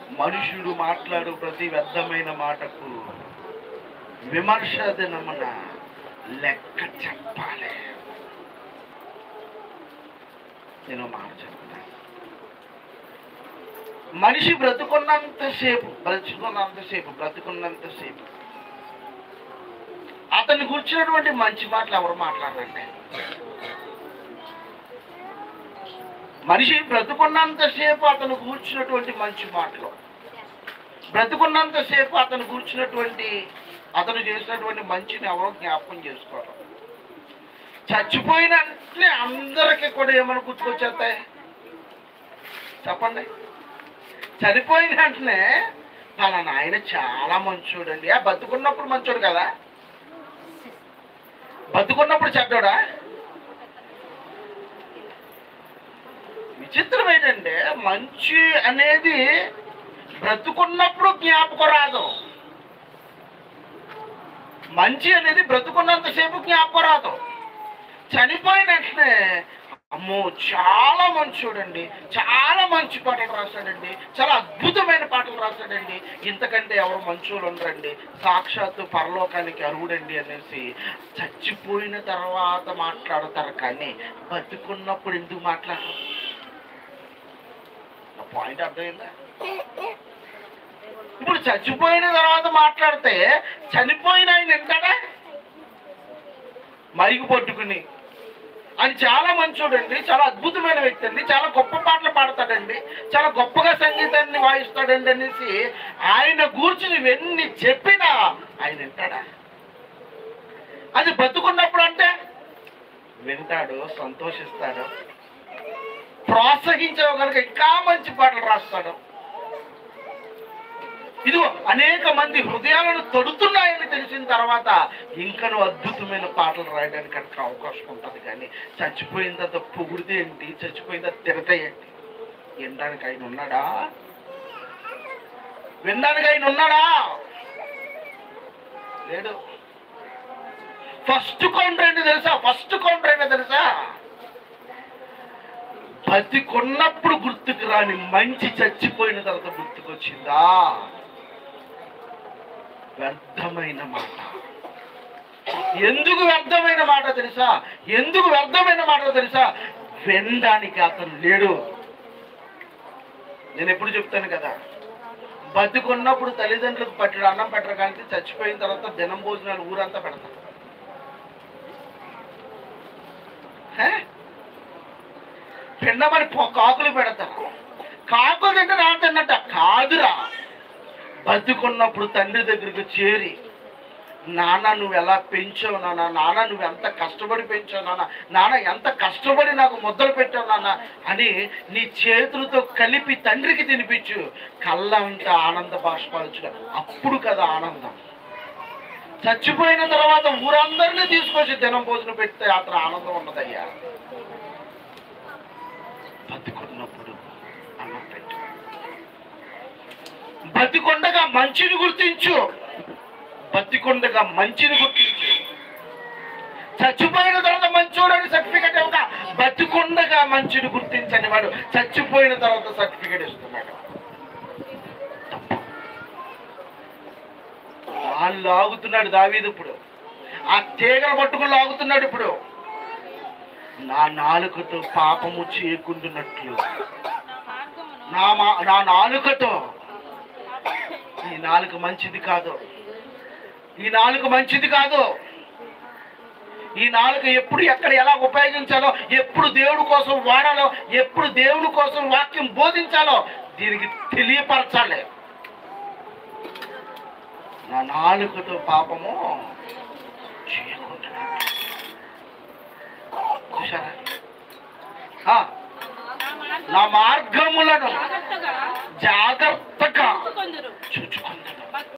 మనుషుడు మాట్లాడు ప్రతి వ్యర్థమైన మాటకు విమర్శ దినమున లెక్క చెప్పాలి నేను మాట చెప్తాను మనిషి బ్రతుకున్నంతసేపు బ్రతుకున్నంతసేపు బ్రతుకున్నంతసేపు అతన్ని కూర్చున్నటువంటి మంచి మాటలు ఎవరు మాట్లాడారండి మనిషి బ్రతుకున్నంతసేపు అతను కూర్చున్నటువంటి మంచి మాటలు బ్రతుకున్నంతసేపు అతను కూర్చున్నటువంటి అతను చేసినటువంటి మంచిని ఎవరో జ్ఞాపకం చేసుకోవడం చచ్చిపోయిన వెంటనే అందరికీ కూడా ఏమైనా గుర్తుకొచ్చేస్తాయి చెప్పండి చనిపోయిన వెంటనే పలానా ఆయన చాలా మంచోడండి ఆ బతుకున్నప్పుడు మంచోడు కదా బతుకున్నప్పుడు చెడ్డోడా విచిత్రం ఏంటంటే మంచి అనేది బ్రతుకున్నప్పుడు జ్ఞాపకం రాదు మంచి అనేది బ్రతుకున్నంతసేపు జ్ఞాపకం రాదు చనిపోయిన వెంటనే అమ్మో చాలా మంచోడండి చాలా మంచి పాటలు రాశాడండి చాలా అద్భుతమైన పాటలు రాశాడండి ఇంతకంటే ఎవరు మంచోళ్ళు ఉండరండి సాక్షాత్తు పరలోకానికి అరువుడండి అనేసి చచ్చిపోయిన తర్వాత మాట్లాడతారు కానీ బతుకున్నప్పుడు ఎందుకు మాట్లాడరు నా పాయింట్ అర్థమైందా ఇప్పుడు చచ్చిపోయిన తర్వాత మాట్లాడితే చనిపోయిన ఆయన వింటాడా మైకు పట్టుకుని ఆయన చాలా మంచోడండి చాలా అద్భుతమైన వ్యక్తి అండి చాలా గొప్ప పాటలు పాడతాడండి చాలా గొప్పగా సంగీతాన్ని వాయిస్తాడండి అనేసి ఆయన గూర్చి నువ్వెన్ని చెప్పినా ఆయన వింటాడా అది బతుకున్నప్పుడు అంటే వింటాడు సంతోషిస్తాడు ప్రోత్సహించే కనుక ఇంకా మంచి పాటలు రాస్తాడు ఇదిగో అనేక మంది హృదయాలను తొడుతున్నాయని తెలిసిన తర్వాత ఇంకను అద్భుతమైన పాటలు రాయడానికి అక్కడ అవకాశం ఉంటుంది కానీ చచ్చిపోయిన తర్వాత పొగిడితే ఏంటి చచ్చిపోయిన తర్వాత తిడతా ఏంటి వినడానికి ఆయన ఉన్నాడా వినడానికి ఆయన ఉన్నాడా లేడు ఫస్ట్ కౌంటర్ ఏంటి తెలుసా ఫస్ట్ కౌంటర్ ఏంటో తెలుసా బతికున్నప్పుడు గుర్తుకు రాని మంచి చచ్చిపోయిన తర్వాత గుర్తుకొచ్చిందా వ్యర్థమైన మాట ఎందుకు వ్యర్థమైన మాట తెలుసా ఎందుకు వ్యర్థమైన మాట తెలుసా వినడానికి అతను లేడు నేను ఎప్పుడు చెప్తాను కదా బతికున్నప్పుడు తల్లిదండ్రులకు పట్టడు అన్నం పెట్టరు కానీ చచ్చిపోయిన తర్వాత దినం భోజనాలు ఊరంతా పెడతారు హే? పిండమని పొ- కాకులు పెడతారు కాకులు తింటే నా తిన్నట్ట కాదురా బతుకున్నప్పుడు తండ్రి దగ్గరికి చేరి నాన్న నువ్వు ఎలా పెంచావు నాన్న నాన్న నువ్వు ఎంత కష్టపడి పెంచావు నాన్న నాన్న ఎంత కష్టపడి నాకు ముద్దలు పెట్టావు నాన్న అని నీ చేతులతో కలిపి తండ్రికి తినిపించు కళ్ళంతా ఆనంద బాష్పాల్చుడు అప్పుడు కదా ఆనందం చచ్చిపోయిన తర్వాత ఊరందరినీ తీసుకొచ్చి దినం భోజనం పెడితే అతను ఆనందం ఉండదయ్యా బతుకున్నప్పుడు అన్నం పెట్టు బతికొండగా మంచిని గుర్తించు బతికొండగా మంచిని గుర్తించు చచ్చిపోయిన తర్వాత మంచోడని సర్టిఫికెట్ ఇవ్వక బతికొండగా మంచిని గుర్తించని వాడు చచ్చిపోయిన తర్వాత సర్టిఫికెట్ ఇస్తున్నాడు వాళ్ళు లాగుతున్నాడు దావీదు ఇప్పుడు ఆ తీగలు పట్టుకుని లాగుతున్నాడు ఇప్పుడు నా నాలుకతో పాపము చేయకుండానట్లు నా మా నా నాలుకతో ఈ నాలుక మంచిది కాదు ఈ నాలుక మంచిది కాదు ఈ నాలుక ఎప్పుడు ఎక్కడ ఎలా ఉపయోగించాలో ఎప్పుడు దేవుడి కోసం వాడాలో ఎప్పుడు దేవుడి కోసం వాక్యం బోధించాలో దీనికి తెలియపరచాలి నా నాలుకతో పాపము చేయకుండా చూసారా ఆ, నా మార్గములను జాగ్రత్తగా జాగ్రత్తగా కొందరు చూచుకున్నాను